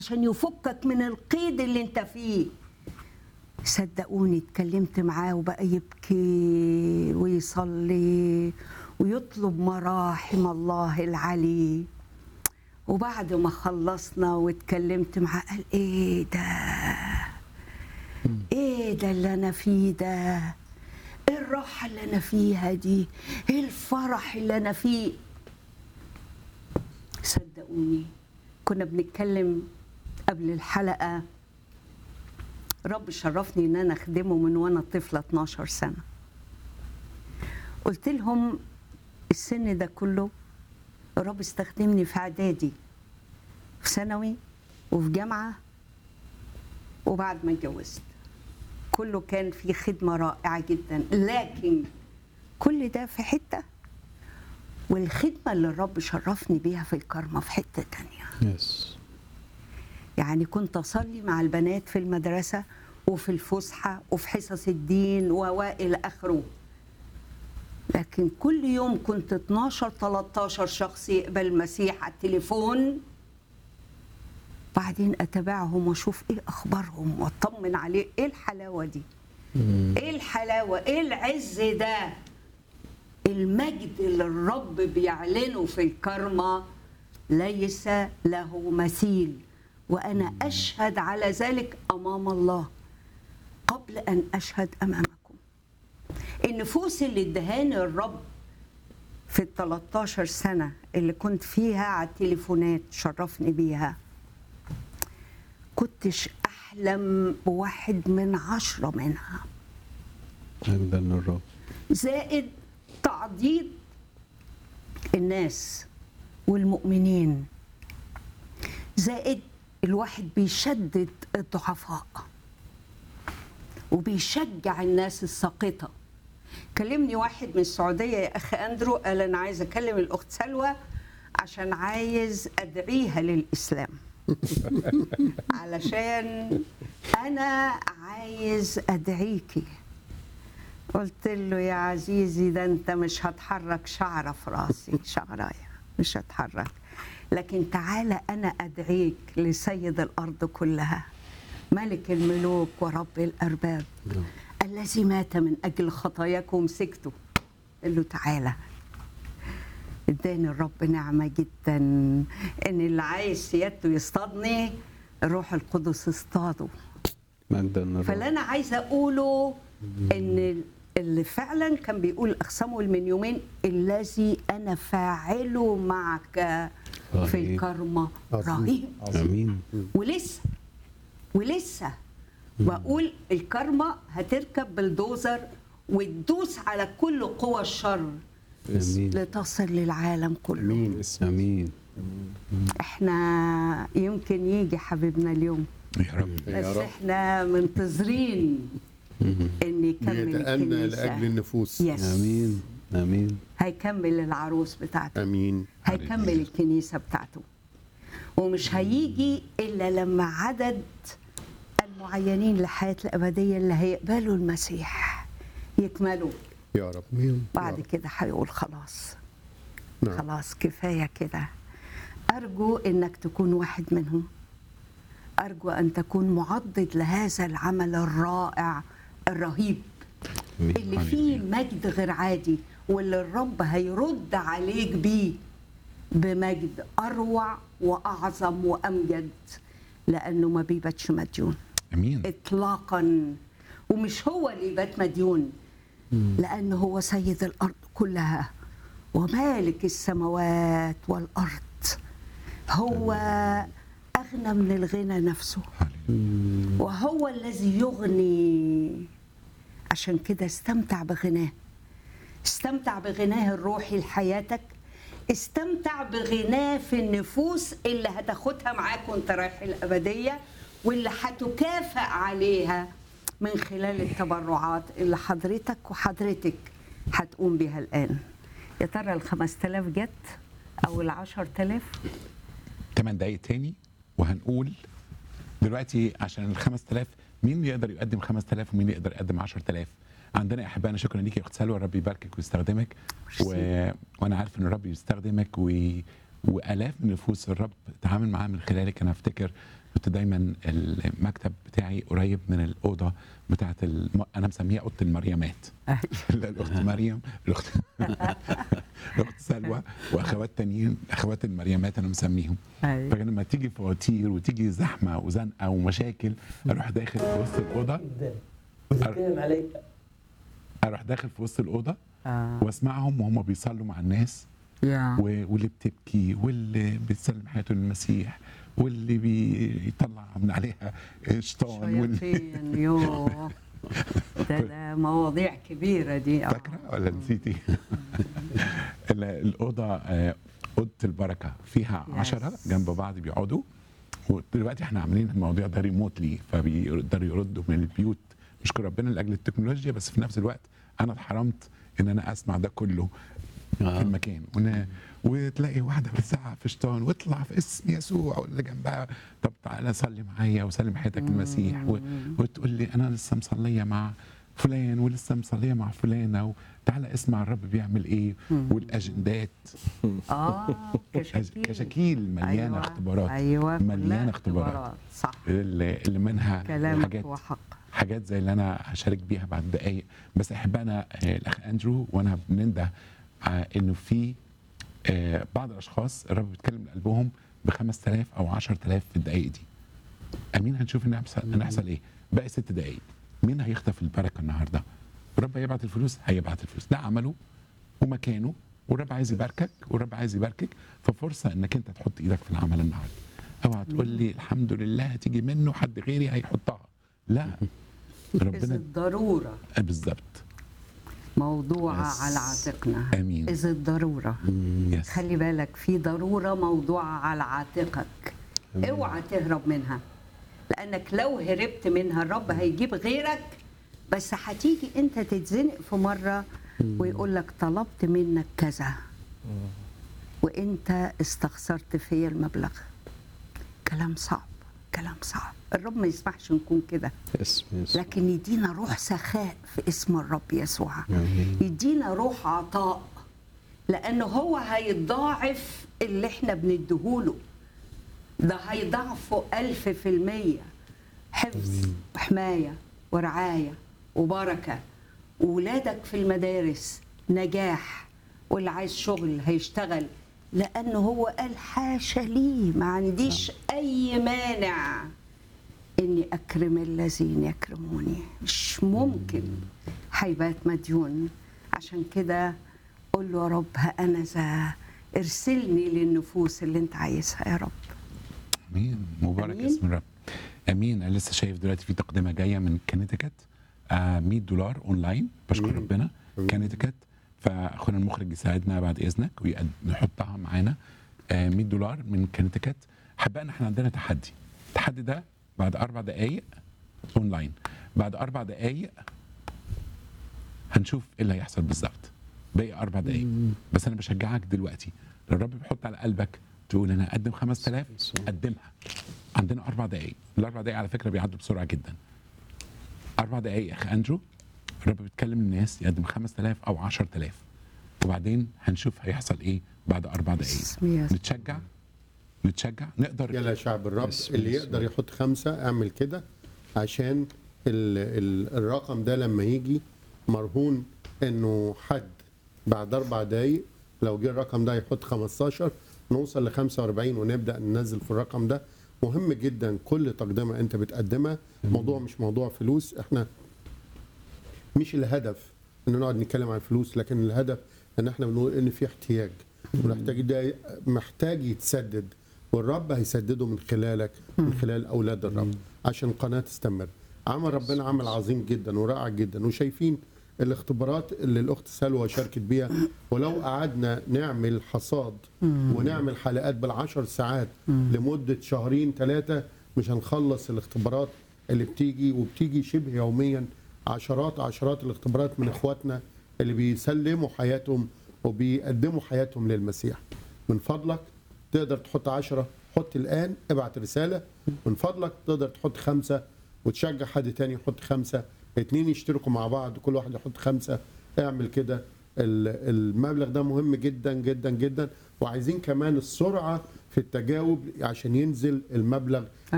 عشان يفكك من القيد اللي انت فيه صدقوني اتكلمت معاه وبقى يبكي ويصلي ويطلب مراحم الله العلي وبعد ما خلصنا واتكلمت معاه قال ايه ده ايه ده اللي انا فيه ده ايه الراحه اللي انا فيها دي ايه الفرح اللي انا فيه صدقوني كنا بنتكلم قبل الحلقه رب شرفني ان انا اخدمه من وانا طفله 12 سنه قلت لهم السن ده كله الرب استخدمني في اعدادي في ثانوي وفي جامعه وبعد ما اتجوزت كله كان في خدمه رائعه جدا لكن كل ده في حته والخدمه اللي الرب شرفني بيها في الكرمه في حته تانية يس يعني كنت اصلي مع البنات في المدرسه وفي الفسحه وفي حصص الدين والى اخره لكن كل يوم كنت 12 13 شخص يقبل المسيح على التليفون بعدين اتابعهم واشوف ايه اخبارهم واطمن عليه ايه الحلاوه دي ايه الحلاوه ايه العز ده المجد اللي الرب بيعلنه في الكرمه ليس له مثيل وانا اشهد على ذلك امام الله قبل ان اشهد امامكم النفوس اللي ادهاني الرب في ال 13 سنه اللي كنت فيها على التليفونات شرفني بيها كنتش احلم بواحد من عشره منها مجدا للرب زائد تعضيد الناس والمؤمنين زائد الواحد بيشدد الضعفاء وبيشجع الناس الساقطه كلمني واحد من السعوديه يا اخي اندرو قال انا عايز اكلم الاخت سلوى عشان عايز ادعيها للاسلام علشان انا عايز ادعيكي قلت له يا عزيزي ده انت مش هتحرك شعره في راسي شعرايه مش هتحرك لكن تعالى انا ادعيك لسيد الارض كلها ملك الملوك ورب الارباب الذي مات من اجل خطاياكم مسكته قال له تعالى اداني الرب نعمه جدا ان اللي عايز سيادته يصطادني الروح القدس اصطاده مجدا للرب فاللي انا عايزه اقوله ان اللي فعلا كان بيقول اخ صمويل من يومين الذي انا فاعله معك في رهيب. الكرمه رهيب امين ولسه ولسه واقول الكرمه هتركب بالدوزر وتدوس على كل قوى الشر امين لتصل للعالم كله امين امين احنا يمكن يجي حبيبنا اليوم يا رب بس يا رب احنا منتظرين ان يكمل بيتأنى الكنيسه لاجل النفوس يس امين امين هيكمل العروس بتاعته امين هيكمل الكنيسه بتاعته ومش هيجي الا لما عدد المعينين للحياه الابديه اللي هيقبلوا المسيح يكملوا يا رب امين بعد كده هيقول خلاص نعم. خلاص كفايه كده ارجو انك تكون واحد منهم ارجو ان تكون معضد لهذا العمل الرائع الرهيب امين اللي فيه مجد غير عادي واللي الرب هيرد عليك بيه بمجد اروع واعظم وامجد لانه ما بيباتش مديون امين اطلاقا ومش هو اللي يبات مديون لانه هو سيد الارض كلها ومالك السماوات والارض هو اغنى من الغنى نفسه وهو الذي يغني عشان كده استمتع بغناه استمتع بغناه الروحي لحياتك استمتع بغناه في النفوس اللي هتاخدها معاك وانت رايح الأبدية واللي هتكافئ عليها من خلال التبرعات اللي حضرتك وحضرتك هتقوم بها الآن يا ترى ال 5000 جت أو ال 10000 8 دقايق تاني وهنقول دلوقتي عشان ال 5000 مين يقدر يقدم 5000 ومين يقدر يقدم 10000 عندنا احبائنا شكرا ليك يا اخت سلوى الرب يباركك ويستخدمك و... وانا عارف ان الرب يستخدمك وي... والاف من نفوس الرب تعامل معاها من خلالك انا افتكر كنت دايما المكتب بتاعي قريب من الاوضه بتاعت الم... انا مسميها اوضه المريمات الاخت مريم الاخت الاخت سلوى واخوات تانيين اخوات المريمات انا مسميهم أيوة. فكان لما تيجي فواتير وتيجي زحمه وزنقه ومشاكل اروح داخل في وسط الاوضه جدا وتتكلم علي اروح داخل في وسط الاوضه آه. واسمعهم وهم بيصلوا مع الناس يا و- واللي بتبكي واللي بتسلم حياته للمسيح واللي بيطلع من عليها شيطان واللي شياطين يو ده ده مواضيع كبيرة دي آه. فاكره ولا نسيتي؟ ال- الاوضه آه، اوضه البركه فيها Yes. عشرة جنب بعض بيقعدوا ودلوقتي احنا عاملين المواضيع ده ريموتلي فبيقدروا يردوا من البيوت نشكر ربنا لاجل التكنولوجيا بس في نفس الوقت انا اتحرمت ان انا اسمع ده كله في آه. المكان ون... وتلاقي واحده بتزعق في شيطان واطلع في اسم يسوع واللي جنبها طب تعالى صلي معايا وسلم حياتك للمسيح و... وتقول لي انا لسه مصليه مع فلان ولسه مصليه مع فلانه وتعالى اسمع الرب بيعمل ايه والاجندات اه كشاكيل كشاكيل مليانه أيوة. اختبارات ايوه كلها مليانه اختبارات صح اللي اللي منها كلامك حاجات وحق حاجات زي اللي انا هشارك بيها بعد دقايق بس احب انا آه، الاخ اندرو وانا بننده آه، انه في آه، بعض الاشخاص الرب بيتكلم لقلبهم ب 5000 او 10000 في الدقايق دي امين هنشوف ان هيحصل ان هيحصل ايه باقي ست دقايق مين هيخطف البركه النهارده الرب هيبعت الفلوس هيبعت الفلوس ده عمله ومكانه والرب عايز يباركك والرب عايز يباركك ففرصه انك انت تحط ايدك في العمل النهارده اوعى تقول لي الحمد لله هتيجي منه حد غيري هيحطها لا إذ ربنا الضرورة آه، بالظبط موضوعة يس. على عاتقنا امين إذ الضرورة يس خلي بالك في ضرورة موضوعة على عاتقك اوعى تهرب منها لأنك لو هربت منها الرب هيجيب غيرك بس هتيجي أنت تتزنق في مرة ويقول لك طلبت منك كذا وأنت استخسرت فيا المبلغ كلام صعب كلام صعب الرب ما يسمحش نكون كده اسم يسوع لكن يدينا روح سخاء في اسم الرب يسوع آمين. يدينا روح عطاء لأنه هو هيضاعف اللي احنا بنديهوله ده هيضاعفه ألف في المية حفظ وحماية ورعاية وبركة وولادك في المدارس نجاح واللي عايز شغل هيشتغل لأنه هو قال حاشا لي ما عنديش أي مانع اني اكرم الذين يكرموني مش ممكن هيبات مديون عشان كده قول له يا رب ها انا ذا ارسلني للنفوس اللي انت عايزها يا رب امين مبارك أمين. اسم الرب امين انا لسه شايف دلوقتي في تقدمه جايه من كنتيكت آه 100 دولار اونلاين بشكر ربنا كنتيكت فاخونا المخرج يساعدنا بعد اذنك ونحطها معانا آه 100 دولار من كنتيكت حبقنا احنا عندنا تحدي التحدي ده بعد اربع دقائق اونلاين بعد اربع دقائق هنشوف ايه اللي هيحصل بالظبط باقي اربع دقائق بس انا بشجعك دلوقتي لو الرب بيحط على قلبك تقول انا اقدم 5000 قدمها عندنا اربع دقائق الاربع دقائق على فكره بيعدوا بسرعه جدا اربع دقائق يا اخ اندرو الرب بيتكلم الناس يقدم 5000 او 10000 وبعدين هنشوف هيحصل ايه بعد اربع دقائق باسم يسوع. نتشجع نتشجع نقدر يلا يا شعب الرب اسم اللي يسوع. يقدر يحط خمسة اعمل كده عشان ال ال الرقم ده لما يجي مرهون انه حد بعد اربع دقايق لو جه الرقم ده يحط 15 نوصل ل 45 ونبدا ننزل في الرقم ده مهم جدا كل تقدمه انت بتقدمها موضوع مش موضوع فلوس احنا مش الهدف ان نقعد نتكلم عن الفلوس لكن الهدف ان احنا بنقول ان في احتياج والاحتياج ده محتاج يتسدد والرب هيسدده من خلالك من خلال اولاد الرب عشان القناه تستمر عمل ربنا عمل عظيم جدا ورائع جدا وشايفين الاختبارات اللي الاخت سلوى شاركت بيها ولو قعدنا نعمل حصاد ونعمل حلقات بالعشر ساعات لمده شهرين ثلاثه مش هنخلص الاختبارات اللي بتيجي وبتيجي شبه يوميا عشرات عشرات الاختبارات من اخواتنا اللي بيسلموا حياتهم وبيقدموا حياتهم للمسيح من فضلك تقدر تحط عشرة حط الآن ابعت رسالة من فضلك تقدر تحط خمسة وتشجع حد تاني يحط خمسة اتنين يشتركوا مع بعض كل واحد يحط خمسة اعمل كده ال- المبلغ ده مهم جدا جدا جدا وعايزين كمان السرعه في التجاوب عشان ينزل المبلغ